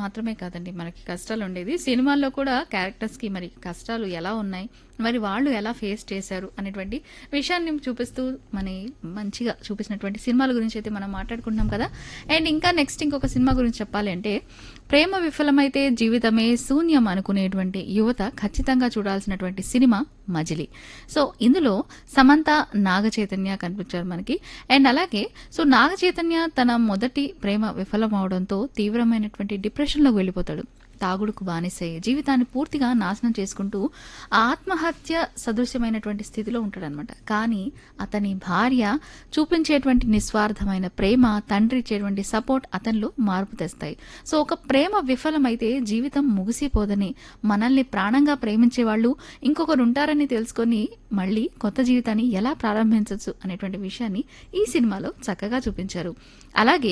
మాత్రమే కాదండి మనకి కష్టాలు ఉండేది సినిమాల్లో కూడా క్యారెక్టర్స్ కి మరి కష్టాలు ఎలా ఉన్నాయి మరి వాళ్ళు ఎలా ఫేస్ చేశారు అనేటువంటి విషయాన్ని చూపిస్తూ మన మంచిగా చూపించినటువంటి సినిమాల గురించి అయితే మనం మాట్లాడుకుంటున్నాం కదా అండ్ ఇంకా నెక్స్ట్ ఇంకొక సినిమా గురించి చెప్పాలి అంటే ప్రేమ విఫలమైతే జీవితమే శూన్యం అనుకునేటువంటి యువత ఖచ్చితంగా చూడాల్సినటువంటి సినిమా మజిలీ సో ఇందులో సమంత నాగ చైతన్య కనిపించారు మనకి అండ్ అలాగే సో నాగ చైతన్య తన మొదటి ప్రేమ విఫలం అవడంతో తీవ్రమైనటువంటి డిప్రెషన్లోకి వెళ్ళిపోతాడు తాగుడుకు బానిసై జీవితాన్ని పూర్తిగా నాశనం చేసుకుంటూ ఆత్మహత్య సదృశ్యమైనటువంటి స్థితిలో ఉంటాడనమాట కానీ అతని భార్య చూపించేటువంటి నిస్వార్థమైన ప్రేమ తండ్రి ఇచ్చేటువంటి సపోర్ట్ అతనిలో మార్పు తెస్తాయి సో ఒక ప్రేమ విఫలమైతే జీవితం ముగిసిపోదని మనల్ని ప్రాణంగా ప్రేమించే వాళ్ళు ఇంకొకరు ఉంటారని తెలుసుకొని మళ్ళీ కొత్త జీవితాన్ని ఎలా ప్రారంభించవచ్చు అనేటువంటి విషయాన్ని ఈ సినిమాలో చక్కగా చూపించారు అలాగే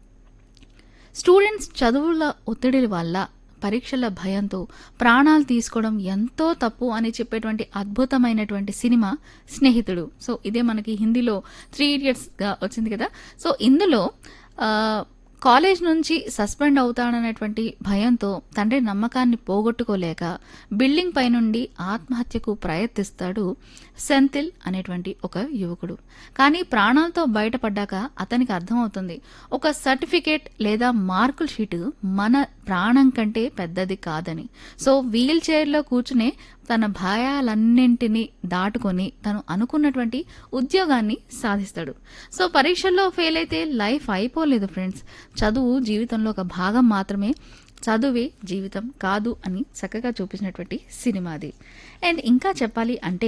స్టూడెంట్స్ చదువుల ఒత్తిడి వల్ల పరీక్షల భయంతో ప్రాణాలు తీసుకోవడం ఎంతో తప్పు అని చెప్పేటువంటి అద్భుతమైనటువంటి సినిమా స్నేహితుడు సో ఇదే మనకి హిందీలో త్రీ ఇడియట్స్గా వచ్చింది కదా సో ఇందులో ఆ, కాలేజ్ నుంచి సస్పెండ్ అవుతాడనేటువంటి భయంతో తండ్రి నమ్మకాన్ని పోగొట్టుకోలేక బిల్డింగ్ పైనుండి ఆత్మహత్యకు ప్రయత్నిస్తాడు సెంథిల్ అనేటువంటి ఒక యువకుడు కానీ ప్రాణాలతో బయటపడ్డాక అతనికి అర్థమవుతుంది ఒక సర్టిఫికేట్ లేదా మార్కుల షీటు మన ప్రాణం కంటే పెద్దది కాదని సో వీల్ చైర్లో కూర్చునే తన భయాలన్నింటినీ దాటుకొని తను అనుకున్నటువంటి ఉద్యోగాన్ని సాధిస్తాడు సో పరీక్షల్లో ఫెయిల్ అయితే లైఫ్ అయిపోలేదు ఫ్రెండ్స్ చదువు జీవితంలో ఒక భాగం మాత్రమే చదువే జీవితం కాదు అని చక్కగా చూపించినటువంటి సినిమా అది అండ్ ఇంకా చెప్పాలి అంటే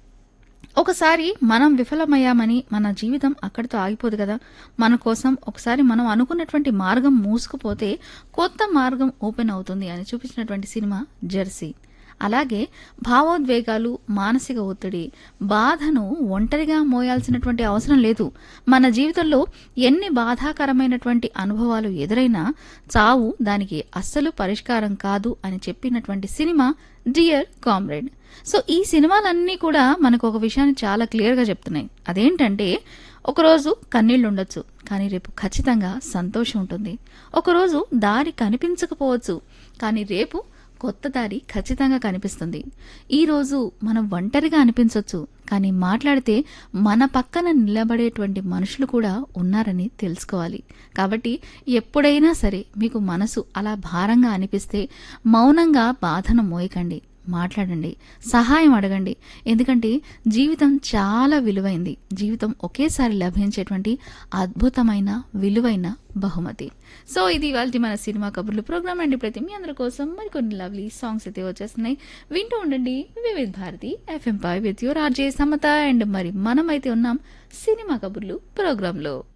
ఒకసారి మనం విఫలమయ్యామని మన జీవితం అక్కడితో ఆగిపోదు కదా మన కోసం ఒకసారి మనం అనుకున్నటువంటి మార్గం మూసుకుపోతే కొత్త మార్గం ఓపెన్ అవుతుంది అని చూపించినటువంటి సినిమా జెర్సీ అలాగే భావోద్వేగాలు మానసిక ఒత్తిడి బాధను ఒంటరిగా మోయాల్సినటువంటి అవసరం లేదు మన జీవితంలో ఎన్ని బాధాకరమైనటువంటి అనుభవాలు ఎదురైనా చావు దానికి అస్సలు పరిష్కారం కాదు అని చెప్పినటువంటి సినిమా డియర్ కామ్రేడ్ సో ఈ సినిమాలన్నీ కూడా మనకు ఒక విషయాన్ని చాలా క్లియర్గా చెప్తున్నాయి అదేంటంటే ఒకరోజు కన్నీళ్లు ఉండొచ్చు కానీ రేపు ఖచ్చితంగా సంతోషం ఉంటుంది ఒకరోజు దారి కనిపించకపోవచ్చు కానీ రేపు కొత్త దారి ఖచ్చితంగా కనిపిస్తుంది ఈ రోజు మనం ఒంటరిగా అనిపించవచ్చు కానీ మాట్లాడితే మన పక్కన నిలబడేటువంటి మనుషులు కూడా ఉన్నారని తెలుసుకోవాలి కాబట్టి ఎప్పుడైనా సరే మీకు మనసు అలా భారంగా అనిపిస్తే మౌనంగా బాధను మోయకండి మాట్లాడండి సహాయం అడగండి ఎందుకంటే జీవితం చాలా విలువైంది జీవితం ఒకేసారి లభించేటువంటి అద్భుతమైన విలువైన బహుమతి సో ఇది ఇవాళ మన సినిమా కబుర్లు ప్రోగ్రామ్ అండి ప్రతి మీ అందరి కోసం మరికొన్ని లవ్లీ సాంగ్స్ అయితే వచ్చేస్తున్నాయి వింటూ ఉండండి వివిధ్ భారతి ఎఫ్ఎం పై with your RJ Samata and మరి మనమైతే ఉన్నాం సినిమా కబుర్లు ప్రోగ్రాంలో